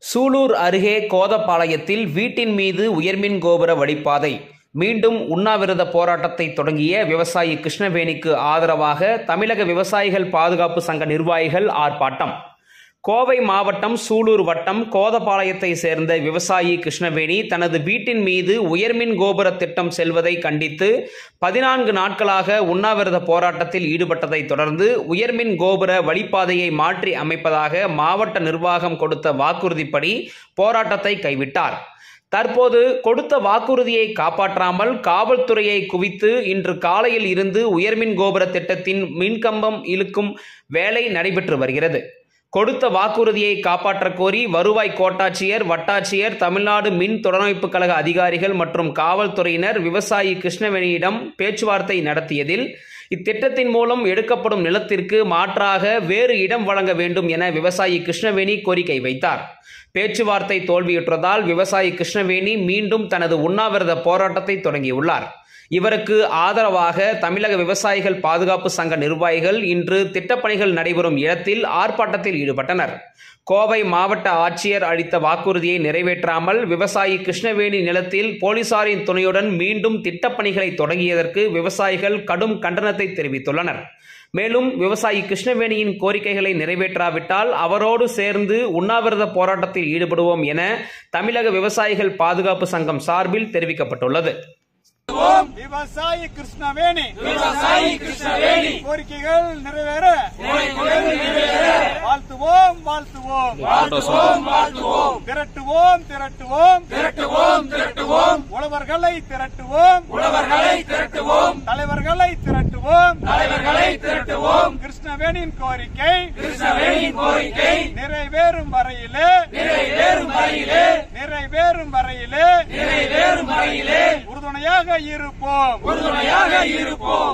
சூலூர் அருகே கோதப்பாளையத்தில் வீட்டின் மீது உயர்மின் கோபுர வழிப்பாதை மீண்டும் உண்ணாவிரத போராட்டத்தை தொடங்கிய விவசாயி கிருஷ்ணவேணிக்கு ஆதரவாக தமிழக விவசாயிகள் பாதுகாப்பு சங்க நிர்வாகிகள் ஆர்ப்பாட்டம் கோவை மாவட்டம் சூலூர் வட்டம் கோதபாளையத்தை சேர்ந்த விவசாயி கிருஷ்ணவேணி தனது வீட்டின் மீது உயர்மின் கோபுர திட்டம் செல்வதை கண்டித்து பதினான்கு நாட்களாக உண்ணாவிரத போராட்டத்தில் ஈடுபட்டதை தொடர்ந்து உயர்மின் கோபுர வழிப்பாதையை மாற்றி அமைப்பதாக மாவட்ட நிர்வாகம் கொடுத்த வாக்குறுதிப்படி போராட்டத்தை கைவிட்டார் தற்போது கொடுத்த வாக்குறுதியை காப்பாற்றாமல் காவல்துறையை குவித்து இன்று காலையில் இருந்து உயர்மின் கோபுர திட்டத்தின் மின்கம்பம் இழுக்கும் வேலை நடைபெற்று வருகிறது கொடுத்த வாக்குறுதியை காப்பாற்றக் கோரி வருவாய் கோட்டாட்சியர் வட்டாட்சியர் தமிழ்நாடு மின் தொடரமைப்பு கழக அதிகாரிகள் மற்றும் காவல்துறையினர் விவசாயி கிருஷ்ணவேணியிடம் பேச்சுவார்த்தை நடத்தியதில் இத்திட்டத்தின் மூலம் எடுக்கப்படும் நிலத்திற்கு மாற்றாக வேறு இடம் வழங்க வேண்டும் என விவசாயி கிருஷ்ணவேணி கோரிக்கை வைத்தார் பேச்சுவார்த்தை தோல்வியுற்றதால் விவசாயி கிருஷ்ணவேணி மீண்டும் தனது உண்ணாவிரத போராட்டத்தை தொடங்கியுள்ளார் இவருக்கு ஆதரவாக தமிழக விவசாயிகள் பாதுகாப்பு சங்க நிர்வாகிகள் இன்று திட்டப்பணிகள் நடைபெறும் இடத்தில் ஆர்ப்பாட்டத்தில் ஈடுபட்டனர் கோவை மாவட்ட ஆட்சியர் அளித்த வாக்குறுதியை நிறைவேற்றாமல் விவசாயி கிருஷ்ணவேணி நிலத்தில் போலீசாரின் துணையுடன் மீண்டும் திட்டப்பணிகளை தொடங்கியதற்கு விவசாயிகள் கடும் கண்டனத்தை தெரிவித்துள்ளனர் மேலும் விவசாயி கிருஷ்ணவேணியின் கோரிக்கைகளை நிறைவேற்றாவிட்டால் அவரோடு சேர்ந்து உண்ணாவிரத போராட்டத்தில் ஈடுபடுவோம் என தமிழக விவசாயிகள் பாதுகாப்பு சங்கம் சார்பில் தெரிவிக்கப்பட்டுள்ளது விவசாயி கிருஷ்ணவேணி விவசாயி கிருஷ்ணவேணி கோரிக்கைகள் நிறைவேற கோரிக்கைகள் நிறைவேற வாழ்த்துவோம் வாழ்த்துவோம் வாழ்த்துவோம் வாழ்த்துவோம் திரட்டுவோம் திரட்டுவோம் திரட்டுவோம் திரட்டுவோம் உழவர்களை திரட்டுவோம் உழவர்களை திரட்டுவோம் தலைவர்களை திரட்டுவோம் தலைவர்களை திரட்டுவோம் கிருஷ்ணவேணியின் கோரிக்கை கிருஷ்ணவேணியின் கோரிக்கை நிறைவேறும் வரையிலே நிறைவேறும் வரையிலே நிறைவேறும் வரையிலே நிறைவேறும் வரையிலே உறுதுணையாக இருப்போம் உறுதுணையாக இருப்போம்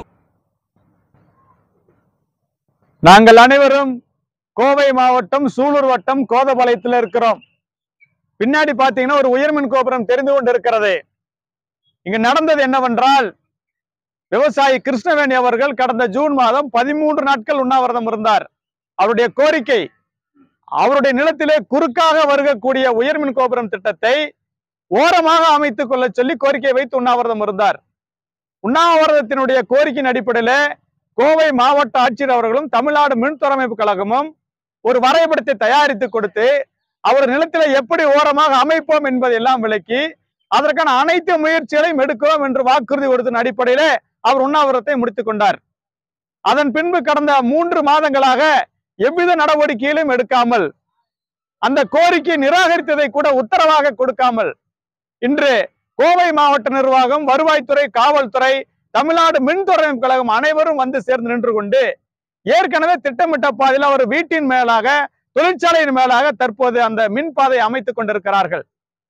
நாங்கள் அனைவரும் கோவை மாவட்டம் சூலூர் வட்டம் கோதபாளையத்தில் இருக்கிறோம் பின்னாடி பாத்தீங்கன்னா ஒரு உயர்மின் கோபுரம் தெரிந்து கொண்டிருக்கிறது இங்கு நடந்தது என்னவென்றால் விவசாயி கிருஷ்ணவேணி அவர்கள் கடந்த ஜூன் மாதம் பதிமூன்று நாட்கள் உண்ணாவிரதம் இருந்தார் அவருடைய கோரிக்கை அவருடைய நிலத்திலே குறுக்காக வருகக்கூடிய உயர்மின் கோபுரம் திட்டத்தை ஓரமாக அமைத்துக் கொள்ள சொல்லி கோரிக்கை வைத்து உண்ணாவிரதம் இருந்தார் உண்ணாவிரதத்தினுடைய கோரிக்கையின் அடிப்படையில கோவை மாவட்ட ஆட்சியர் அவர்களும் தமிழ்நாடு மின்துறைமைப்பு கழகமும் ஒரு வரைபடத்தை தயாரித்து கொடுத்து அவர் நிலத்தில எப்படி ஓரமாக அமைப்போம் என்பதை எல்லாம் விளக்கி அதற்கான அனைத்து முயற்சிகளையும் எடுக்கிறோம் என்று வாக்குறுதி கொடுத்த அடிப்படையில அவர் உண்ணாவிரதத்தை முடித்துக் கொண்டார் அதன் பின்பு கடந்த மூன்று மாதங்களாக எவ்வித நடவடிக்கையிலும் எடுக்காமல் அந்த கோரிக்கை நிராகரித்ததை கூட உத்தரவாக கொடுக்காமல் இன்று கோவை மாவட்ட நிர்வாகம் வருவாய்த்துறை காவல்துறை தமிழ்நாடு மின்துறை கழகம் அனைவரும் வந்து சேர்ந்து நின்று கொண்டு ஏற்கனவே திட்டமிட்ட பாதையில் அவர் வீட்டின் மேலாக தொழிற்சாலையின் மேலாக தற்போது அந்த மின் பாதை அமைத்துக் கொண்டிருக்கிறார்கள்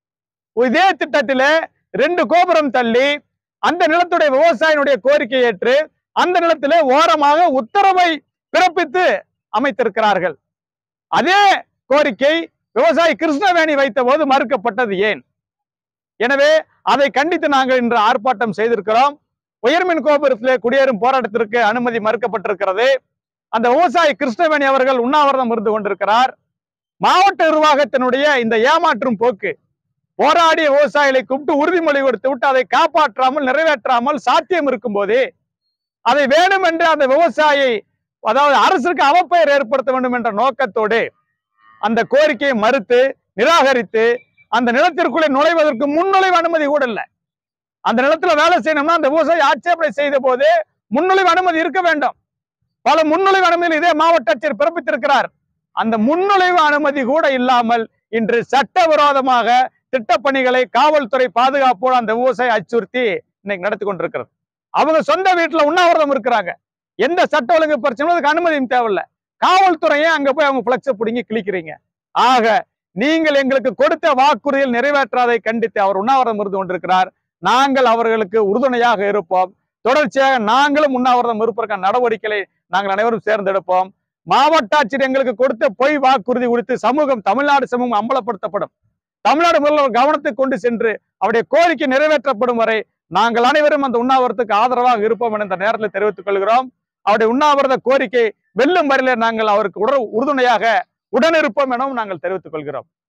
இதே திட்டத்திலே ரெண்டு கோபுரம் தள்ளி அந்த நிலத்துடைய விவசாயினுடைய கோரிக்கை ஏற்று அந்த நிலத்திலே ஓரமாக உத்தரவை பிறப்பித்து அமைத்திருக்கிறார்கள் அதே கோரிக்கை விவசாயி கிருஷ்ணவேணி வைத்த போது மறுக்கப்பட்டது ஏன் எனவே அதை கண்டித்து நாங்கள் இன்று ஆர்ப்பாட்டம் செய்திருக்கிறோம் உயர்மின் கோபுரத்திலே குடியேறும் போராட்டத்திற்கு அனுமதி மறுக்கப்பட்டிருக்கிறது அந்த விவசாயி கிருஷ்ணவேணி அவர்கள் உண்ணாவிரதம் இருந்து கொண்டிருக்கிறார் மாவட்ட நிர்வாகத்தினுடைய இந்த ஏமாற்றும் போக்கு போராடிய விவசாயிகளை கூப்பிட்டு உறுதிமொழி கொடுத்து விட்டு அதை காப்பாற்றாமல் நிறைவேற்றாமல் சாத்தியம் இருக்கும் போதே அதை வேணும் என்று அந்த விவசாயி அதாவது அரசுக்கு அவப்பெயர் ஏற்படுத்த வேண்டும் என்ற நோக்கத்தோடு அந்த கோரிக்கையை மறுத்து நிராகரித்து அந்த நிலத்திற்குள்ளே நுழைவதற்கு முன்னுழைவு அனுமதி கூட இல்லை அந்த நிலத்துல வேலை செய்யணும்னா அந்த விவசாயி ஆட்சேபனை செய்த போது முன்னுழைவு அனுமதி இருக்க வேண்டும் பல முன்னுழைவு அனுமதி இதே மாவட்ட ஆட்சியர் பிறப்பித்திருக்கிறார் அந்த முன்னுழைவு அனுமதி கூட இல்லாமல் இன்று சட்டவிரோதமாக திட்டப்பணிகளை காவல்துறை பாதுகாப்போடு அந்த விவசாயி அச்சுறுத்தி இன்னைக்கு நடத்தி கொண்டிருக்கிறது அவங்க சொந்த வீட்டுல உண்ணாவிரதம் இருக்கிறாங்க எந்த சட்ட ஒழுங்கு பிரச்சனையும் அதுக்கு அனுமதியும் தேவையில்லை காவல்துறையே அங்க போய் அவங்க பிளக்ஸ பிடிங்கி கிழிக்கிறீங்க ஆக நீங்கள் எங்களுக்கு கொடுத்த வாக்குறுதியில் நிறைவேற்றாதை கண்டித்து அவர் உண்ணாவிரதம் இருந்து கொண்டிருக்கிறார் நாங்கள் அவர்களுக்கு உறுதுணையாக இருப்போம் தொடர்ச்சியாக நாங்களும் உண்ணாவிரதம் இருப்பதற்கான நடவடிக்கைகளை நாங்கள் அனைவரும் சேர்ந்தெடுப்போம் மாவட்ட ஆட்சியர் எங்களுக்கு கொடுத்த பொய் வாக்குறுதி குறித்து சமூகம் தமிழ்நாடு சமூகம் அம்பலப்படுத்தப்படும் தமிழ்நாடு முதல்வர் கவனத்துக்கு கொண்டு சென்று அவருடைய கோரிக்கை நிறைவேற்றப்படும் வரை நாங்கள் அனைவரும் அந்த உண்ணாவிரத்துக்கு ஆதரவாக இருப்போம் என இந்த நேரத்தில் தெரிவித்துக் கொள்கிறோம் அவருடைய உண்ணாவிரத கோரிக்கை வெல்லும் வரையிலே நாங்கள் அவருக்கு உட உறுதுணையாக உடனிருப்போம் எனவும் நாங்கள் தெரிவித்துக் கொள்கிறோம்